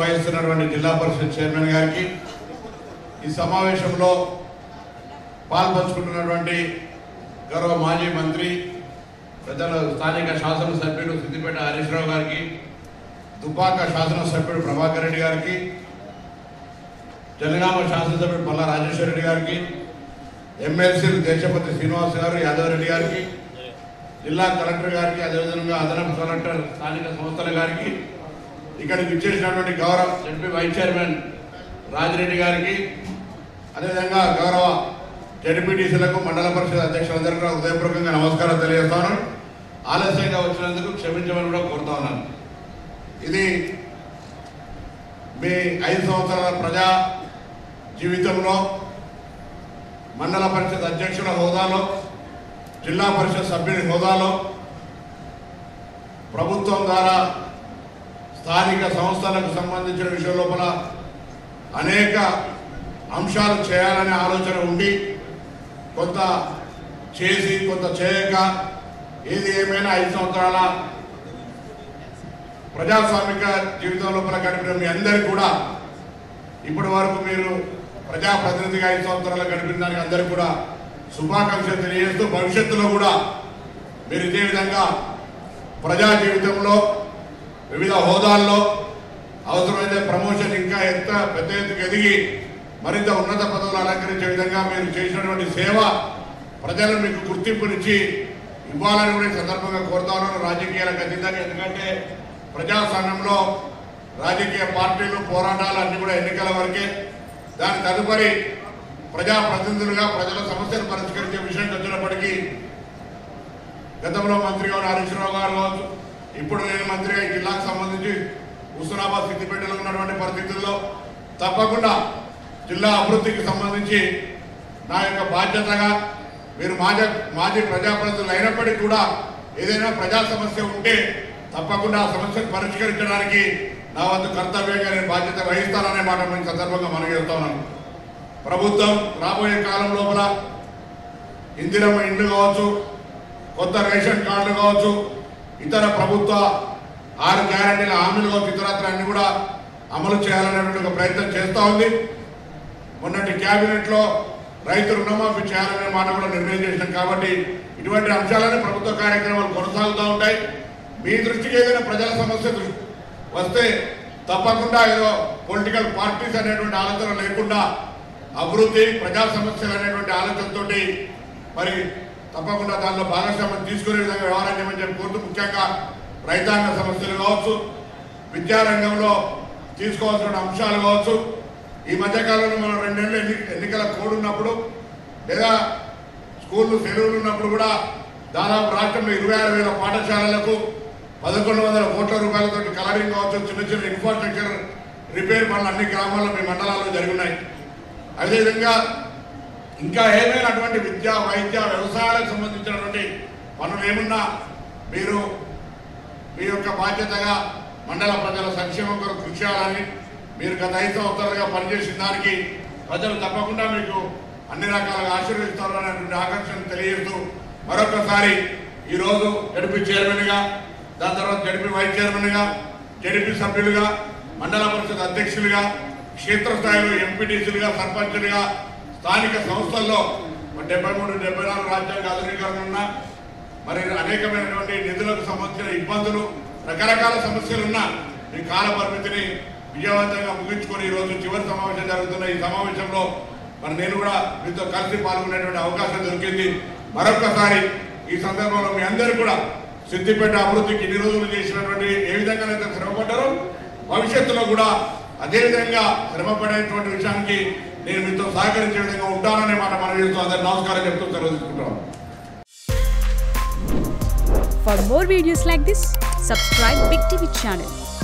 వహిస్తున్నటువంటి జిల్లా పరిషత్ చైర్మన్ గారికి ఈ సమావేశంలో పాల్పంచుకుంటున్నటువంటి గౌరవ మాజీ మంత్రి ప్రజల స్థానిక శాసనసభ్యుడు సిద్దిపేట హరీష్ రావు గారికి దుబ్బాక శాసనసభ్యుడు ప్రభాకర్ రెడ్డి గారికి జనగామ శాసనసభ్యుడు పల్లా రాజేశ్వర రెడ్డి గారికి ఎమ్మెల్సీలు దేశపతి శ్రీనివాస్ గారు యాదవ్ రెడ్డి గారికి జిల్లా కలెక్టర్ గారికి అదేవిధంగా అదనపు కలెక్టర్ స్థానిక సంస్థల గారికి ఇక్కడికి ఇచ్చేసినటువంటి గౌరవ జడ్పీ వైస్ చైర్మన్ రాజిరెడ్డి గారికి అదేవిధంగా గౌరవ జడ్పీటీసీలకు మండల పరిషత్ అధ్యక్షులందరికీ కూడా హృదయపూర్వకంగా నమస్కారం తెలియజేస్తాను ఆలస్యంగా వచ్చినందుకు క్షమించమని కూడా కోరుతా ఉన్నాను ఇది మీ ఐదు సంవత్సరాల ప్రజా జీవితంలో మండల పరిషత్ అధ్యక్షుల హోదాలో జిల్లా పరిషత్ సభ్యుని హోదాలో ప్రభుత్వం ద్వారా స్థానిక సంస్థలకు సంబంధించిన విషయం లోపల అనేక అంశాలు చేయాలనే ఆలోచన ఉండి కొంత చేసి కొంత చేయక ఏది ఏమైనా ఐదు సంవత్సరాల ప్రజాస్వామిక జీవితం లోపల గడిపిన మీ అందరికీ కూడా ఇప్పటి వరకు మీరు ప్రజాప్రతినిధిగా ఐదు సంవత్సరాలు గడిపిన దానికి అందరికీ కూడా శుభాకాంక్షలు తెలియజేస్తూ భవిష్యత్తులో కూడా మీరు ఇదే విధంగా ప్రజా జీవితంలో వివిధ హోదాల్లో అవసరమైతే ప్రమోషన్ ఇంకా ఎంత పెద్ద ఎత్తుకు ఎదిగి మరింత ఉన్నత పదవులు అలంకరించే విధంగా మీరు చేసినటువంటి సేవ ప్రజలు మీకు గుర్తింపునిచ్చి ఇవ్వాలని కూడా ఈ సందర్భంగా కోరుతా ఉన్నాను రాజకీయాలకు అతీతంగా ఎందుకంటే ప్రజాస్వామ్యంలో రాజకీయ పార్టీలు పోరాటాలు అన్ని కూడా ఎన్నికల వరకే దాని తదుపరి ప్రజాప్రతినిధులుగా ప్రజల సమస్యలు పరిష్కరించే విషయం వచ్చినప్పటికీ గతంలో మంత్రిగా ఉన్న హరీష్ రావు గారు కావచ్చు ఇప్పుడు నేను మంత్రిగా ఈ జిల్లాకు సంబంధించి హుస్నాబాద్ సిద్దిపేటలో ఉన్నటువంటి పరిస్థితుల్లో తప్పకుండా జిల్లా అభివృద్ధికి సంబంధించి నా యొక్క బాధ్యతగా మీరు మాజీ మాజీ ప్రజాప్రతినిధులు అయినప్పటికీ కూడా ఏదైనా ప్రజా సమస్య ఉంటే తప్పకుండా ఆ సమస్యను పరిష్కరించడానికి నా వంతు కర్తవ్యంగా నేను బాధ్యత వహిస్తాననే మాట నేను సందర్భంగా మనం చెప్తున్నాను ప్రభుత్వం రాబోయే కాలం లోపల ఇందిరమ్మ ఇండ్లు కావచ్చు కొత్త రేషన్ కార్డులు కావచ్చు ఇతర ప్రభుత్వ ఆరు గ్యారంటీల హామీలు కావచ్చు ఇతరత్ర అన్ని కూడా అమలు చేయాలనేటువంటి ఒక ప్రయత్నం చేస్తూ ఉంది మొన్నటి క్యాబినెట్ లో రైతు రుణమాఫీ చేయాలనే మాట కూడా నిర్ణయం చేసినాం కాబట్టి ఇటువంటి అంశాలను ప్రభుత్వ కార్యక్రమాలు కొనసాగుతూ ఉంటాయి మీ దృష్టికి ఏదైనా ప్రజల సమస్య దృష్టి వస్తే తప్పకుండా ఏదో పొలిటికల్ పార్టీస్ అనేటువంటి ఆలోచన లేకుండా అభివృద్ధి ప్రజా సమస్యలు అనేటువంటి ఆలోచనతోటి మరి తప్పకుండా దానిలో భాగస్వామ్యం తీసుకునే విధంగా వ్యవహారం చేయమని చెప్పి కోరుతూ ముఖ్యంగా రైతాంగ సమస్యలు కావచ్చు విద్యారంగంలో తీసుకోవాల్సిన అంశాలు కావచ్చు ఈ మధ్యకాలంలో మనం రెండేళ్ళు ఎన్ని ఎన్నికల కోడ్ ఉన్నప్పుడు లేదా స్కూళ్ళు సెలవులు ఉన్నప్పుడు కూడా దాదాపు రాష్ట్రంలో ఇరవై ఆరు వేల పాఠశాలలకు పదకొండు వందల కోట్ల రూపాయలతో కలరింగ్ కావచ్చు చిన్న చిన్న ఇన్ఫ్రాస్ట్రక్చర్ రిపేర్ పనులు అన్ని గ్రామాల్లో మీ మండలాల్లో జరుగున్నాయి అదేవిధంగా ఇంకా ఏమైనా అటువంటి విద్య వైద్య వ్యవసాయాలకు సంబంధించినటువంటి పనులు ఏమున్నా మీరు మీ యొక్క బాధ్యతగా మండల ప్రజల సంక్షేమం కొరకు కృషి చేయాలని మీరు గత ఐదు సంవత్సరాలుగా పనిచేసిన దానికి ప్రజలు తప్పకుండా మీకు అన్ని రకాలుగా ఆశీర్వదిస్తారు అనేటువంటి ఆకాంక్షను తెలియజేస్తూ మరొకసారి ఈరోజు జడిపి చైర్మన్గా దాని తర్వాత జడిపి వైస్ చైర్మన్గా జడిపి సభ్యులుగా మండల పరిషత్ అధ్యక్షులుగా క్షేత్రస్థాయిలో ఎంపీటీసీలుగా సర్పంచులుగా స్థానిక సంస్థల్లో డెబ్బై మూడు డెబ్బై నాలుగు రాజ్యాంగ ఆధునీకరణ ఉన్నా మరి అనేకమైనటువంటి నిధులకు సంబంధించిన ఇబ్బందులు రకరకాల సమస్యలు ఉన్న ఈ కాల పరిమితిని విజయవంతంగా ముగించుకొని ఈ రోజు చివరి సమావేశం జరుగుతున్న ఈ సమావేశంలో మరి నేను కూడా మీతో కలిసి పాల్గొనేటువంటి అవకాశం దొరికింది మరొకసారి ఈ సందర్భంలో మీ అందరూ కూడా సిద్దిపేట అభివృద్ధికి ఇన్ని రోజులు చేసినటువంటి ఏ విధంగానైతే శ్రమపడ్డారో భవిష్యత్తులో కూడా అదే విధంగా శ్రమపడేటువంటి విషయానికి నేను మీతో సహకరించే విధంగా ఉంటాననే మాట మనం చేస్తూ అందరు నమస్కారం చెప్తూ సెలవు తీసుకుంటాం For more videos like this, subscribe Big TV channel